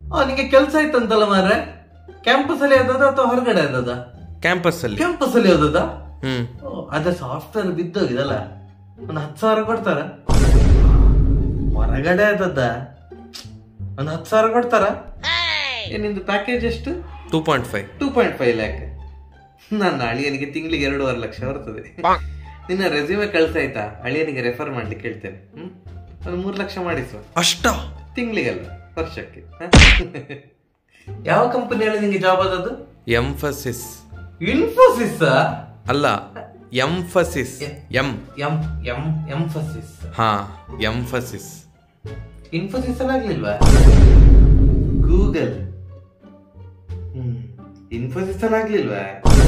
ಆ ನಿಂಗೆ ಕೆಲ್ಸ ಆಯ್ತಂತಲ್ಲ ಮಾರ್ರೆ ಕ್ಯಾಂಪಸ್ ಅಲ್ಲಿ ಆದದ ಅಥವಾ ಹೊರಗಡೆ ಆದದ ಕ್ಯಾಂಪಸ್ ಅಲ್ಲಿ ಕ್ಯಾಂಪಸ್ ಅಲ್ಲಿ ಓದದ ಹ್ಮ್ ಅದ ಸಾಫ್ಟ್ವೇರ್ ಬಿದ್ದೋಗಿದಲ್ಲ ಒಂದ್ ಹತ್ತು ಸಾವಿರ ಕೊಡ್ತಾರ ಹೊರಗಡೆ ಆದದ ಒಂದ್ ಹತ್ತು ಸಾವಿರ ಕೊಡ್ತಾರ ಏ, ನಿಂದು ಪ್ಯಾಕೇಜ್ ಎಷ್ಟು two point five two point five lakh ನನ್ನ ಅಳಿಯನಿಗೆ ತಿಂಗಳಿಗೆ ಎರಡೂವರೆ ಲಕ್ಷ ಬರ್ತದೆ ನಿನ್ನ ರೆಸ್ಯೂಮೆ ಕಳ್ಸಾಯ್ತಾ ಅಳಿಯನಿಗೆ ರೆಫರ್ ಮಾಡ್ಲಿಕ್ಕೆ ಹೇಳ್ತೇನೆ ಹ್ಮ್ ಒಂದು ಮೂರು ಲಕ್ಷ ಮಾಡಿಸುವ ಅಷ್ಟ ತಿಂಗಳಿಗಲ್ಲ ವರ್ಷಕ್ಕೆ ಹ? ಯಾವ ಕಂಪನಿಯಲ್ಲಿ ನಿಂಗೆ ಜಾಬ್ ಆದದ್ದು ಎಂಫಸಿಸ್ ಇನ್ಫೋಸಿಸ್ ಅಲ್ಲ Mphasis M M M Mphasis ಹಾ ಎಂಫಸಿಸ್ ಇನ್ಫೋಸಿಸ್ ಅಲ್ಲಿ ಆಗ್ಲಿಲ್ವಾ ಗೂಗಲ್ ಹ್ಮ್ ಇನ್ಫೋಸಿಸ್ ಅಲ್ಲಿ ಆಗ್ಲಿಲ್ವಾ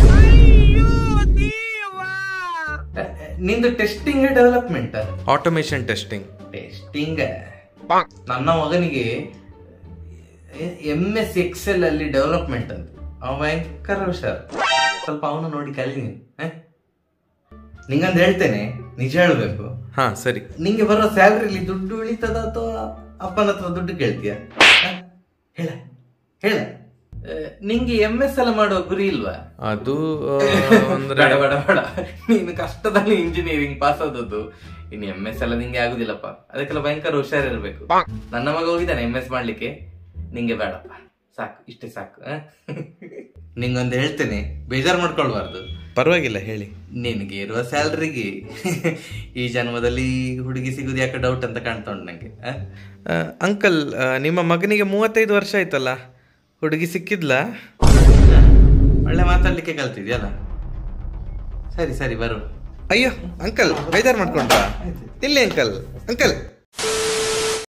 ಅ, ಅ, ನಿಂದು testing development automation testing testing ನನ್ನ ಮಗನಿಗೆ ಎಂ ಎಸ್ ಎಕ್ಸೆಲ್ ಅಲ್ಲಿ ಡೆವಲಪ್ಮೆಂಟ್ ಅಂತ ಅವ ಭಯಂಕರ ಹುಷಾರ್ ಸ್ವಲ್ಪ ಅವನು ನೋಡಿ ಕಲಿ ನೀನು ಹ? ನಿಂಗಂದ್ ಹೇಳ್ತೇನೆ ನಿಜ ಹೇಳ್ಬೇಕು ಹಾ ಸರಿ ನಿಂಗೆ ಬರೋ ಸ್ಯಾಲ್ರಿಲಿ ದುಡ್ಡು ಉಳಿತದ ಅಥವಾ ಅಪ್ಪನ ಹತ್ರ ದುಡ್ಡು ಕೇಳ್ತೀಯ ಹ? ಹೇಳ ಹೇಳ ಆ, ನಿಂಗೆ ಎಂ ಎಸ್ ಎಲ್ಲ ಮಾಡುವ ಗುರಿ ಇಲ್ವಾ ಅದು ಆ, ಅಂದ್ರೆ ಬೇಡ ಬೇಡ ಬೇಡ ನೀನು ಕಷ್ಟದಲ್ಲಿ ಇಂಜಿನಿಯರಿಂಗ್ ಪಾಸ್ ಆದದ್ದು ಇನ್ನು ಎಂ ಎಸ್ ಎಲ್ಲ ನಿಂಗೆ ಆಗುದಿಲ್ಲಪ್ಪ ಅದಕ್ಕೆಲ್ಲ ಭಯಂಕರ ಹುಷಾರಿರ್ಬೇಕು ನನ್ನ ಮಗ ಹೋಗಿದ್ದಾನೆ ಎಂ ಎಸ್ ಮಾಡ್ಲಿಕ್ಕೆ ನಿಂಗೆ ಬೇಡಪ್ಪ ಸಾಕು ಇಷ್ಟೇ ಸಾಕು ಆ? ನಿಂಗೊಂದು ಹೇಳ್ತೇನೆ ಬೇಜಾರು ಮಾಡ್ಕೊಳ್ಬಾರ್ದು ಪರವಾಗಿಲ್ಲ ಹೇಳಿ ನಿನಗೆ ಇರುವ ಸ್ಯಾಲ್ರಿಗೆ ಈ ಜನ್ಮದಲ್ಲಿ ಹುಡುಗಿ ಸಿಗುದು ಯಾಕೆ ಡೌಟ್ ಅಂತ ಕಾಣ್ತಾ ಉಂಟು ನಂಗೆ ಆ? ಆ, ಅಂಕಲ್ ಆ, ನಿಮ್ಮ ಮಗನಿಗೆ ಮೂವತ್ತೈದು ವರ್ಷ ಆಯ್ತಲ್ಲ ಹುಡುಗಿ ಸಿಕ್ಕಿದ್ಲಾ ಒಳ್ಳೆ ಮಾತಾಡ್ಲಿಕ್ಕೆ ಕಲ್ತಿದ್ಯಲ್ಲ ಸರಿ ಸರಿ ಬರು ಅಯ್ಯೋ ಅಂಕಲ್ ಬೇಜಾರು ಮಾಡ್ಕೊಂಡ್ರಾ ಇಲ್ಲಿ ಅಂಕಲ್ ಅಂಕಲ್